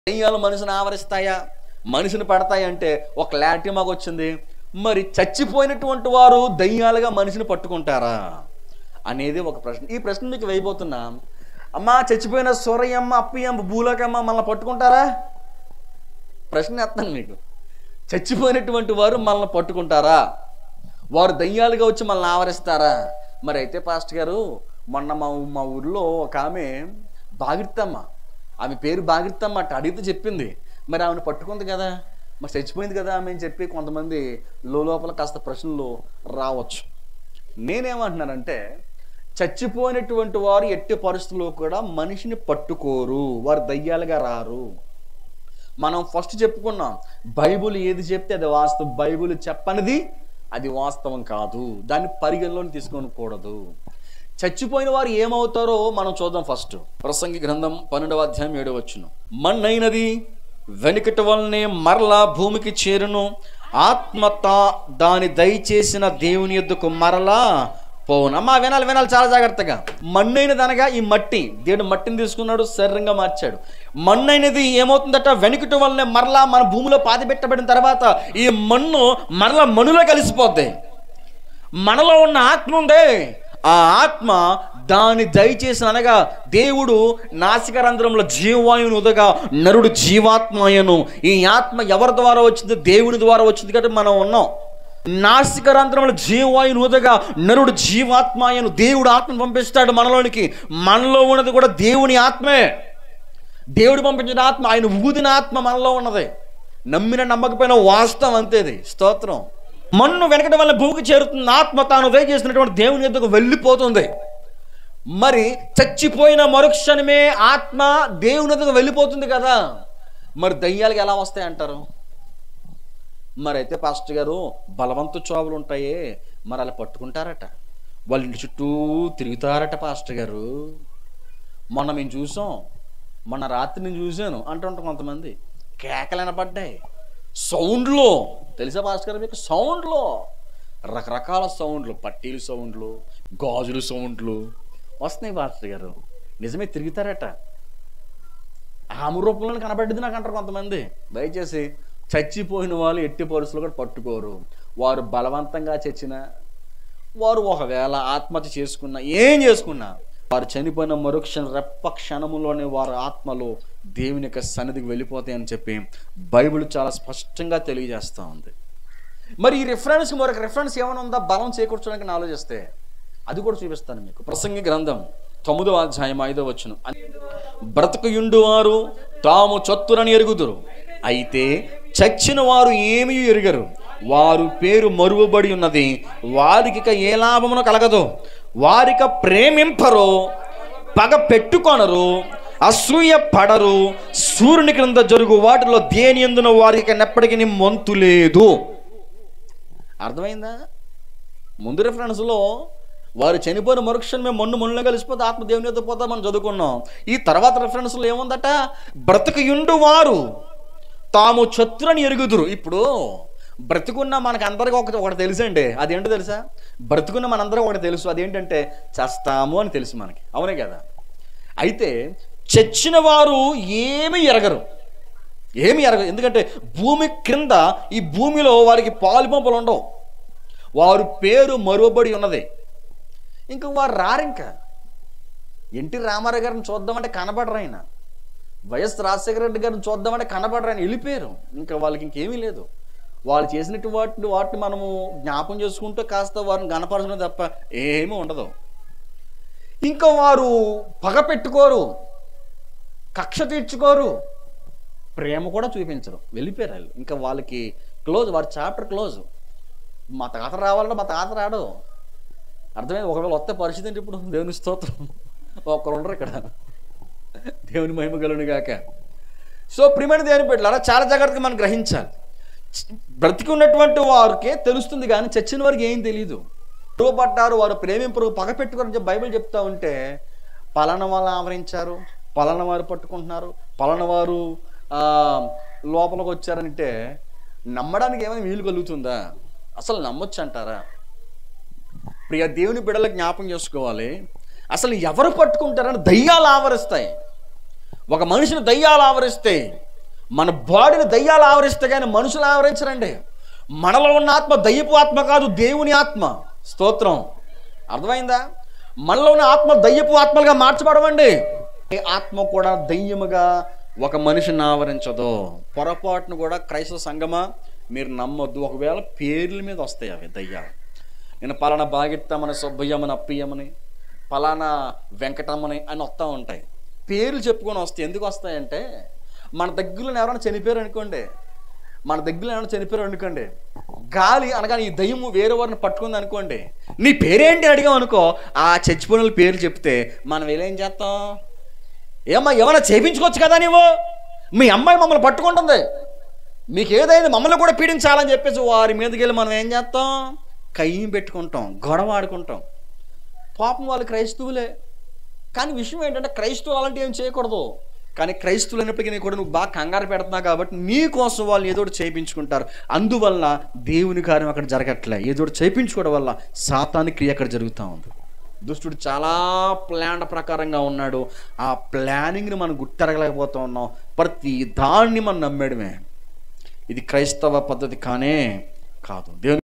దెయ్యాలు మనిషిని ఆవరిస్తాయా మనిషిని పడతాయి అంటే ఒక క్లారిటీ మాకు వచ్చింది మరి చచ్చిపోయినటువంటి వారు దయ్యాలుగా మనిషిని పట్టుకుంటారా అనేది ఒక ప్రశ్న ఈ ప్రశ్న మీకు వేయబోతున్నా అమ్మా చచ్చిపోయిన సూరయ్యమ్మ అప్పయ్యమ్మ భూలోకమ్మ మనల్ని పట్టుకుంటారా ప్రశ్న ఎత్తాను మీకు చచ్చిపోయినటువంటి వారు మనల్ని పట్టుకుంటారా వారు దయ్యాలుగా వచ్చి మనల్ని ఆవరిస్తారా మరి అయితే పాస్టర్ గారు మొన్న మా ఊ- మా ఊర్లో ఒక ఆమె బాగిర్తమ్మ ఆమె పేరు బాగిర్తమ్మ అట్ట అడిగితే చెప్పింది మరి ఆమెను పట్టుకుంది కదా మరి చచ్చిపోయింది కదా ఆమె అని చెప్పి కొంతమంది లోపల కాస్త ప్రశ్నలు రావచ్చు నేనేమంటున్నానంటే చచ్చిపోయినటువంటి వారు ఎట్టి పరిస్థితుల్లో కూడా మనిషిని పట్టుకోరు వారు దయ్యాలుగా రారు మనం ఫస్ట్ చెప్పుకున్నాం బైబుల్ ఏది చెప్తే అది వాస్తవం బైబుల్ చెప్పనిది అది వాస్తవం కాదు దాన్ని పరిగణలోకి తీసుకోకూడదు చచ్చిపోయిన వారు ఏమవుతారో మనం చూద్దాం ఫస్ట్ ప్రసంగి గ్రంథం పన్నెండవ అధ్యాయం ఏడవ వచ్చును మన్నైనది వెనుకటి వలనే మరలా భూమికి చేరును ఆత్మత దాని దయచేసిన దేవుని ఎద్దుకు మరలా పోవును అమ్మా వినాలి వినాలి చాలా జాగ్రత్తగా మన్నైనది అనగా ఈ మట్టి దేవుడు మట్టిని తీసుకున్నాడు శరీరంగా మార్చాడు మన్నైనది ఏమవుతుందట వెనుకటి వల్లనే మరలా మన భూమిలో పాతి పెట్టబడిన తర్వాత ఈ మన్ను మరలా మనులో కలిసిపోద్ది మనలో ఉన్న ఆత్మ ఉందే ఆ ఆత్మ దాని దయచేసి అనగా దేవుడు నాసికరంధ్రంలో జీవవాయువును ఉదగా నరుడు జీవాత్మయను ఈ ఆత్మ ఎవరి ద్వారా వచ్చింది దేవుని ద్వారా వచ్చింది కాబట్టి మనం ఉన్నాం నాసికరంధ్రంలో జీవవాయువును ఉదగా నరుడు జీవాత్మయను దేవుడు ఆత్మను పంపిస్తాడు మనలోనికి మనలో ఉన్నది కూడా దేవుని ఆత్మే దేవుడు పంపించిన ఆత్మ ఆయన ఊదిన ఆత్మ మనలో ఉన్నది నమ్మిన నమ్మకపోయిన వాస్తవం అంతేది స్తోత్రం మన్ను వెనకటి వల్ల భూమికి చేరుతున్న ఆత్మ తాను దయచేసినటువంటి దేవుని ఎద్దుకు వెళ్ళిపోతుంది మరి చచ్చిపోయిన మరుక్షణమే ఆత్మ దేవుని ఎద్దుకు వెళ్ళిపోతుంది కదా మరి దయ్యాలకు ఎలా వస్తాయి అంటారు మరి అయితే పాస్టర్ గారు బలవంతు చావులు ఉంటాయే మరి అలా పట్టుకుంటారట వాళ్ళ ఇంటి చుట్టూ తిరుగుతారట పాస్టర్ గారు మొన్న మేము చూసాం మొన్న రాత్రి నేను చూశాను అంటుంటాం కొంతమంది కేకలు వినపడ్డాయి సౌండ్లో తెలుసా భాస్కర్ మీకు సౌండ్లో రకరకాల సౌండ్లు పట్టీల సౌండ్లు గాజుల సౌండ్లు వస్తున్నాయి భాస్కర్ గారు నిజమే తిరుగుతారట ఆమె రూపంలో కనబడ్డది నాకు అంటారు కొంతమంది దయచేసి చచ్చిపోయిన వాళ్ళు ఎట్టి పరిస్థితులు కూడా పట్టుకోరు వారు బలవంతంగా చచ్చిన వారు ఒకవేళ ఆత్మహత్య చేసుకున్నా ఏం చేసుకున్నా వారు చనిపోయిన మరుక్షణ రెప్ప క్షణములోనే వారి ఆత్మలు దేవుని యొక్క సన్నిధికి వెళ్ళిపోతాయని చెప్పి బైబిల్ చాలా స్పష్టంగా తెలియజేస్తూ ఉంది మరి ఈ రిఫరెన్స్కి మరొక రిఫరెన్స్ ఏమైనా ఉందా బలం చేకూర్చడానికి నేను ఆలోచిస్తే అది కూడా చూపిస్తాను మీకు ప్రసంగి గ్రంథం తొమ్మిదవ అధ్యాయం ఐదవ వచ్చును బ్రతకయుండు వారు తాము చొత్తురని ఎరుగుదురు అయితే చచ్చిన వారు ఏమీ ఎరుగరు వారు పేరు మరువబడి ఉన్నది వారికి ఇక ఏ లాభమును కలగదు వారిక ప్రేమింపరు పగ పెట్టుకొనరు అసూయ పడరు సూర్యుని క్రింద జరుగు వాటిలో దేని ఎందున వారికి నెప్పటికీ మొంతు లేదు అర్థమైందా ముందు రెఫరెన్స్లో వారు చనిపోయిన మరుక్షణం మేము మన్ను మన్నులో కలిసిపోతే ఆత్మ దేవుని యొక్క పోతా మనం చదువుకున్నాం ఈ తర్వాత రెఫరెన్స్లో ఏముందట బ్రతకయుండు వారు తాము చతురని ఎరుగుదురు ఇప్పుడు బ్రతుకున్న మనకు అందరికీ ఒకటి ఒకటి తెలుసండి అదేంటో తెలుసా బ్రతుకున్న మనందరం ఒకటి తెలుసు అదేంటంటే చస్తాము అని తెలుసు మనకి అవునే కదా అయితే చచ్చిన వారు ఏమి ఎరగరు ఏమి ఎరగరు ఎందుకంటే భూమి క్రింద ఈ భూమిలో వారికి పాలు పంపులు ఉండవు వారు పేరు మరువబడి ఉన్నది ఇంక వారు రారింక ఎన్టీ రామారావు గారిని చూద్దామంటే కనబడరు ఆయన వైఎస్ రాజశేఖర రెడ్డి గారిని చూద్దామంటే కనబడరు ఆయన వెళ్ళిపోయారు ఇంకా వాళ్ళకి ఇంకేమీ లేదు వాళ్ళు చేసినట్టు వాటిని వాటిని మనము జ్ఞాపం చేసుకుంటూ కాస్త వారిని గణపరచడం తప్ప ఏమీ ఉండదు ఇంకా వారు పగ పెట్టుకోరు కక్ష తీర్చుకోరు ప్రేమ కూడా చూపించరు వెళ్ళిపోయారు వాళ్ళు ఇంకా వాళ్ళకి క్లోజ్ వారి చాప్టర్ క్లోజ్ మా తాత రావాలంటే మా తాత రాడు అర్థమైంది ఒకవేళ వస్తే పరిస్థితి ఏంటి ఇప్పుడు దేవుని స్తోత్రం ఒక్కరు ఉండరు ఇక్కడ దేవుని మహిమ గలుని గాక సో ప్రియమైన దేవుని పెట్టారా చాలా జాగ్రత్తగా మనం గ్రహించాలి చ- బ్రతికి ఉన్నటువంటి వారికే తెలుస్తుంది కానీ చచ్చిన వారికి ఏం తెలియదు పడ్డారు వారు ప్రేమింపరు పగ పెట్టుకోరని చెప్పి బైబిల్ చెప్తా ఉంటే పలానా వాళ్ళు ఆవరించారు పలానా వారు పట్టుకుంటున్నారు పలానా వారు ఆ, లోపలికి వచ్చారంటే నమ్మడానికి ఏమైనా వీలు కలుగుతుందా అసలు నమ్మొచ్చు అంటారా ప్రియ దేవుని బిడల జ్ఞాపం చేసుకోవాలి అసలు ఎవరు పట్టుకుంటారని దయ్యాలు ఆవరిస్తాయి ఒక మనిషిని దయ్యాలు ఆవరిస్తే మన బాడీని దయ్యాలు ఆవరిస్తే కానీ మనుషులు ఆవరించరండి మనలో ఉన్న ఆత్మ దయ్యపు ఆత్మ కాదు దేవుని ఆత్మ స్తోత్రం అర్థమైందా మనలో ఉన్న ఆత్మ దయ్యపు ఆత్మలుగా మార్చబడవండి ఈ ఆత్మ కూడా దయ్యముగా ఒక మనిషిని ఆవరించదు పొరపాటును కూడా క్రైస్తవ సంగమా మీరు నమ్మొద్దు ఒకవేళ పేర్ల మీద వస్తాయి అవి దయ్యాలు నేను పలానా బాగిట్టమని సుబ్బయ్యమని అప్పయ్యమని పలానా వెంకటమ్మని అని వస్తూ ఉంటాయి పేర్లు చెప్పుకొని వస్తాయి ఎందుకు వస్తాయంటే మన దగ్గరలో ఎవరైనా చనిపోయారు అనుకోండి మన దగ్గరలో ఏమైనా చనిపోయారు అనుకోండి గాలి అనగానే ఈ దయ్యము వేరే వారిని పట్టుకుంది అనుకోండి నీ పేరేంటి అని అడిగాం అనుకో ఆ చచ్చిపోయిన వాళ్ళ పేర్లు చెప్తే మనం ఏం చేస్తాం ఏమ్మా ఏమైనా చేయించుకోవచ్చు కదా నీవు మీ అమ్మాయి మమ్మల్ని పట్టుకుంటుంది మీకు ఏదైంది మమ్మల్ని కూడా పీడించాలని చెప్పేసి వారి మీదకి వెళ్ళి మనం ఏం చేస్తాం కయ్యం పెట్టుకుంటాం గొడవ ఆడుకుంటాం పాపం వాళ్ళు క్రైస్తవులే కానీ విషయం ఏంటంటే క్రైస్తవులు అలాంటివి ఏం చేయకూడదు కానీ క్రైస్తవులు అయినప్పటికీ కూడా నువ్వు బాగా కంగారు పెడుతున్నావు కాబట్టి నీ కోసం వాళ్ళు ఏదో ఒకటి చేయించుకుంటారు అందువల్ల దేవుని కార్యం అక్కడ జరగట్లే ఏదో ఒకటి చేయించుకోవడం వల్ల సాతాని క్రియ అక్కడ జరుగుతూ ఉంది దుష్టుడు చాలా ప్లాన్ ప్రకారంగా ఉన్నాడు ఆ ప్లానింగ్ని మనం గుర్తెరగలేకపోతూ ఉన్నాం ప్రతి దాన్ని మనం నమ్మేయడమే ఇది క్రైస్తవ పద్ధతి కానే కాదు దేవుని